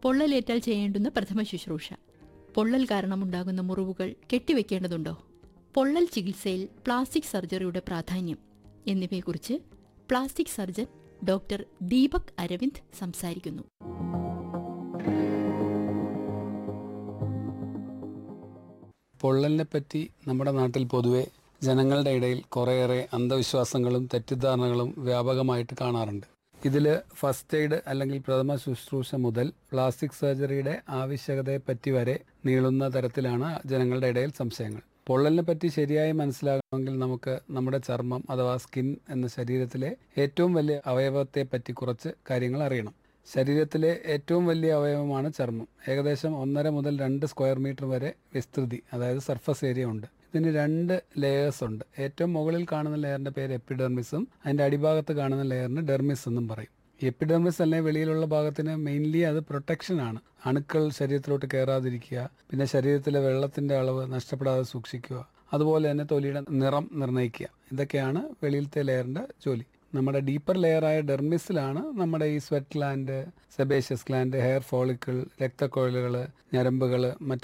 പൊള്ളലേറ്റാൽ ചെയ്യേണ്ടുന്ന പ്രഥമ ശുശ്രൂഷ പൊള്ളൽ കാരണമുണ്ടാകുന്ന മുറിവുകൾ കെട്ടിവെക്കേണ്ടതുണ്ടോ പൊള്ളൽ ചികിത്സയിൽ പ്ലാസ്റ്റിക് സർജറിയുടെ പ്രാധാന്യം എന്നിവയെക്കുറിച്ച് plastic surgeon doctor Deepak Aravind സംസാരിക്കുന്നു പൊള്ളലിനെ പറ്റി നമ്മുടെ നാട്ടിൽ പൊതുവെ ജനങ്ങളുടെ ഇടയിൽ കുറേയേറെ അന്ധവിശ്വാസങ്ങളും തെറ്റിദ്ധാരണകളും വ്യാപകമായിട്ട് കാണാറുണ്ട് ഇതിൽ ഫസ്റ്റ് എയ്ഡ് അല്ലെങ്കിൽ പ്രഥമ ശുശ്രൂഷ മുതൽ പ്ലാസ്റ്റിക് സർജറിയുടെ ആവശ്യകതയെപ്പറ്റി വരെ നീളുന്ന തരത്തിലാണ് ജനങ്ങളുടെ ഇടയിൽ സംശയങ്ങൾ പൊള്ളലിനെ പറ്റി ശരിയായി മനസ്സിലാകണമെങ്കിൽ നമുക്ക് നമ്മുടെ ചർമ്മം അഥവാ സ്കിൻ എന്ന ശരീരത്തിലെ ഏറ്റവും വലിയ അവയവത്തെ പറ്റി കുറച്ച് കാര്യങ്ങൾ അറിയണം ശരീരത്തിലെ ഏറ്റവും വലിയ അവയവമാണ് ചർമ്മം ഏകദേശം ഒന്നര മുതൽ രണ്ട് സ്ക്വയർ മീറ്റർ വരെ വിസ്തൃതി അതായത് സർഫസ് ഏരിയ ഉണ്ട് ഇതിന് രണ്ട് ലെയേഴ്സ് ഉണ്ട് ഏറ്റവും മുകളിൽ കാണുന്ന ലെയറിന്റെ പേര് എപ്പിഡെർമിസും അതിന്റെ അടിഭാഗത്ത് കാണുന്ന ലെയറിന് ഡെർമിസ് എന്നും പറയും എപ്പിഡെർമിസ് അല്ലെങ്കിൽ വെളിയിലുള്ള ഭാഗത്തിന് മെയിൻലി അത് പ്രൊട്ടക്ഷൻ ആണ് അണുക്കൾ ശരീരത്തിലോട്ട് കയറാതിരിക്കുക പിന്നെ ശരീരത്തിലെ വെള്ളത്തിന്റെ അളവ് നഷ്ടപ്പെടാതെ സൂക്ഷിക്കുക അതുപോലെ തന്നെ തൊലിയുടെ നിറം നിർണ്ണയിക്കുക ഇതൊക്കെയാണ് വെളിയിലത്തെ ലെയറിന്റെ ജോലി നമ്മുടെ ഡീപ്പർ ലെയറായ ഡെർമിസിലാണ് നമ്മുടെ ഈ sweat gland sebaceous gland hair follicle രക്തക്കൊഴലുകൾ ഞരമ്പുകൾ മറ്റ്